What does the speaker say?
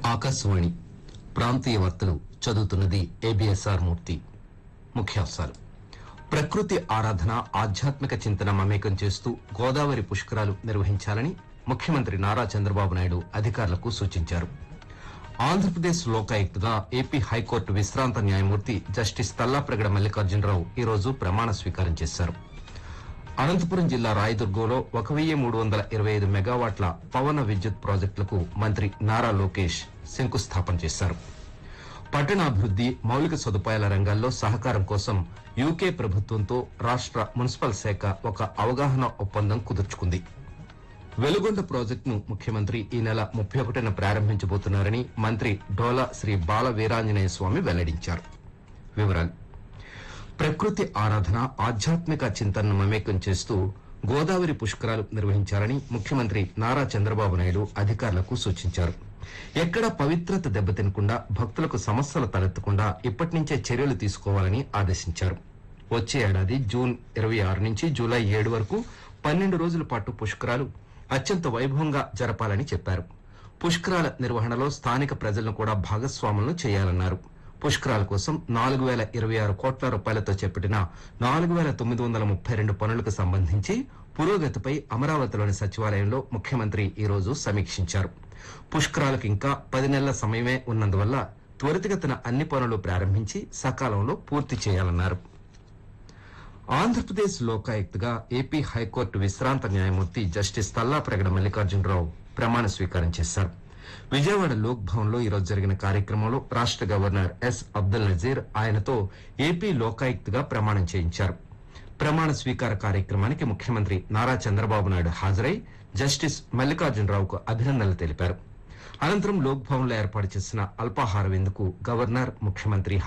ఆకాశవాణి ప్రాంతీయ వార్తలు చదువుతున్నది ఏబిఎస్ఆర్ మూర్తి ముఖ్యాంశాలు ప్రకృతి ఆరాధన ఆధ్యాత్మిక చింతన మమేకం చేస్తూ గోదావరి పుష్కరాలు నిర్వహించాలని ముఖ్యమంత్రి నారా చంద్రబాబు నాయుడు అధికారులకు సూచించారు ఆంధ్రప్రదేశ్ లోకాయుక్తగా ఏపీ హైకోర్టు విశ్రాంత న్యాయమూర్తి జస్టిస్ తల్లాప్రగడ మల్లికార్జునరావు ఈ రోజు ప్రమాణ స్వీకారం చేశారు అనంతపురం జిల్లా రాయదుర్గంలో ఒక వెయ్యి మూడు వందల ఇరవై ఐదు మెగావాట్ల పవన విద్యుత్ ప్రాజెక్టులకు మంత్రి నారా లోకేష్ శంకుస్థాపన చేశారు పట్టణాభివృద్ది మౌలిక సదుపాయాల రంగాల్లో సహకారం కోసం యూకే ప్రభుత్వంతో రాష్ట్ర మున్సిపల్ శాఖ ఒక అవగాహన ఒప్పందం కుదుర్చుకుంది వెలుగొండ ప్రాజెక్టును ముఖ్యమంత్రి ఈ నెల ముప్పై ఒకటిన ప్రారంభించబోతున్నారని మంత్రి డోలా శ్రీ బాల వీరాంజనేయ స్వామి వెల్లడించారు వివరాలు ప్రకృతి ఆరాధన ఆధ్యాత్మిక చింతనను మమేకం చేస్తూ గోదావరి పుష్కరాలు నిర్వహించాలని ముఖ్యమంత్రి నారా చంద్రబాబు నాయుడు అధికారులకు సూచించారు ఎక్కడ పవిత్రత దెబ్బతినకుండా భక్తులకు సమస్యలు తలెత్తకుండా ఇప్పటి నుంచే చర్యలు తీసుకోవాలని ఆదేశించారు వచ్చే ఏడాది జూన్ ఇరవై ఆరు నుంచి జూలై ఏడు వరకు పన్నెండు రోజుల పాటు పుష్కరాలు అత్యంత వైభవంగా జరపాలని చెప్పారు పుష్కరాల నిర్వహణలో స్థానిక ప్రజలను కూడా భాగస్వాములను చేయాలన్నారు పుష్కరాల కోసం నాలుగు వేల ఇరవై ఆరు కోట్ల రూపాయలతో చేపట్టిన నాలుగు వేల తొమ్మిది వందల ముప్పై రెండు పనులకు సంబంధించి పురోగతిపై అమరావతిలోని సచివాలయంలో ముఖ్యమంత్రి ఈ రోజు సమీక్షించారు పుష్కరాలకు ఇంకా పది నెలల సమయమే ఉన్నందువల్ల త్వరితగతిన అన్ని పనులు ప్రారంభించి సకాలంలో పూర్తి చేయాలన్నారు ఆంధ్రప్రదేశ్ లోకాయుక్తగా ఏపీ హైకోర్టు విశ్రాంత న్యాయమూర్తి జస్టిస్ తల్లాప్రగడ మల్లికార్జునరావు ప్రమాణ స్వీకారం చేశారు విజయవాడ లోక్ భవన్ లో ఈరోజు జరిగిన కార్యక్రమంలో రాష్ట గవర్నర్ ఎస్ అబ్దుల్ నజీర్ ఆయనతో ఏపీ లోకాయుక్తగా ప్రమాణం చేయించారు ప్రమాణ స్వీకార కార్యక్రమానికి ముఖ్యమంత్రి నారా చంద్రబాబు నాయుడు హాజరై జస్టిస్ మల్లికార్జునరావుకు అభినందనలు తెలిపారు అనంతరం లోక్ భవన్ లో ఏర్పాటు చేసిన అల్పాహార విందుకు గవర్నర్ ముఖ్యమంత్రి